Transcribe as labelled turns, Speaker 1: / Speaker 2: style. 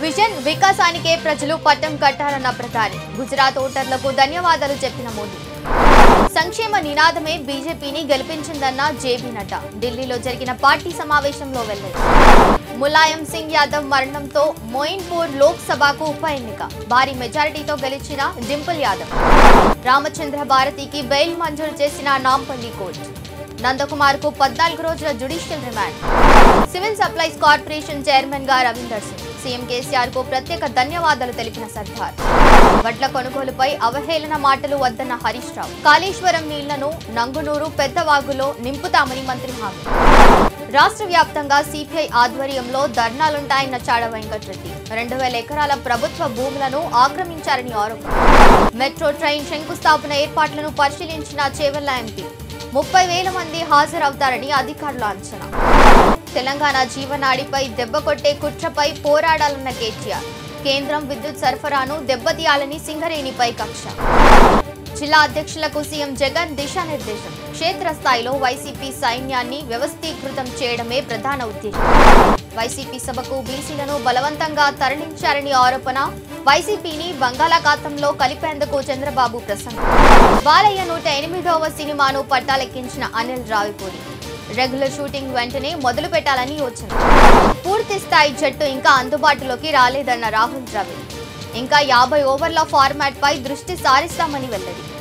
Speaker 1: vision వికాసానికే ప్రజలు పట్టం కట్టాలన్న ప్రధాని గుజరాత్ ఓటర్లకు ధన్యవాదాలు చెప్పిన మోదీ సంక్షేమ నినాదమే బీజేపీని గెలిపించిందన్న జేబీ నడ్డా ఢిల్లీలో జరిగిన పార్టీ సమావేశంలో వెల్లడి ములాయం సింగ్ యాదవ్ మరణంతో మోయిన్పూర్ లోక్సభకు ఉప ఎన్నిక భారీ మెజారిటీతో గెలిచిన డింపుల్ యాదవ్ రామచంద్ర భారతికి బెయిల్ మంజూరు చేసిన నాంపల్లి కోర్టు నందకుమార్ కు పద్నాలుగు రోజుల judicial remand civil supplies corporation chairman గా రవీందర్ సింగ్ సీఎం కేసీఆర్ కు ప్రత్యేక ధన్యవాదాలు తెలిపిన సర్దార్ వడ్ల కొనుగోలుపై అవహేళన మాటలు వద్దన్న హరీష్ రావు కాళేశ్వరం నీళ్లను నంగునూరు పెద్దవాగులో నింపుతామని మంత్రి హామీ రాష్ట్ర వ్యాప్తంగా సిపిఐ ఆధ్వర్యంలో ధర్నాలుంటాయన్న చాడ వెంకటరెడ్డి రెండు వేల ఎకరాల ప్రభుత్వ భూములను ఆక్రమించారని ఆరోపణ మెట్రో ట్రైన్ శంకుస్థాపన ఏర్పాట్లను పరిశీలించిన చేవెళ్ల ఎంపీ ముప్పై వేల మంది హాజరవుతారని అధికారులు అంచనా తెలంగాణ జీవనాడిపై దెబ్బ కొట్టే కుట్రపై పోరాడాలన్న కేటీఆర్ కేంద్రం విద్యుత్ సరఫరాను దెబ్బతీయాలని సింగరేణిపై కక్ష జిల్లా అధ్యక్షులకు సీఎం జగన్ దిశానిర్దేశం క్షేత్రస్థాయిలో వైసీపీ సైన్యాన్ని వ్యవస్థీకృతం చేయడమే ప్రధాన ఉద్దేశం వైసీపీ సభకు బీసీలను బలవంతంగా తరలించారని ఆరోపణ వైసీపీని బంగాళాఖాతంలో కలిపేందుకు చంద్రబాబు ప్రసంగం బాలయ్య నూట ఎనిమిదవ సినిమాను పట్టాలెక్కించిన అనిల్ రావిపూడి రెగ్యులర్ షూటింగ్ వెంటనే మొదలు పెట్టాలని యోచన పూర్తి స్థాయి జట్టు ఇంకా అందుబాటులోకి రాలేదన్న రాహుల్ ద్రవిడ్ ఇంకా యాభై ఓవర్ల ఫార్మాట్ పై దృష్టి సారిస్తామని వెల్లడి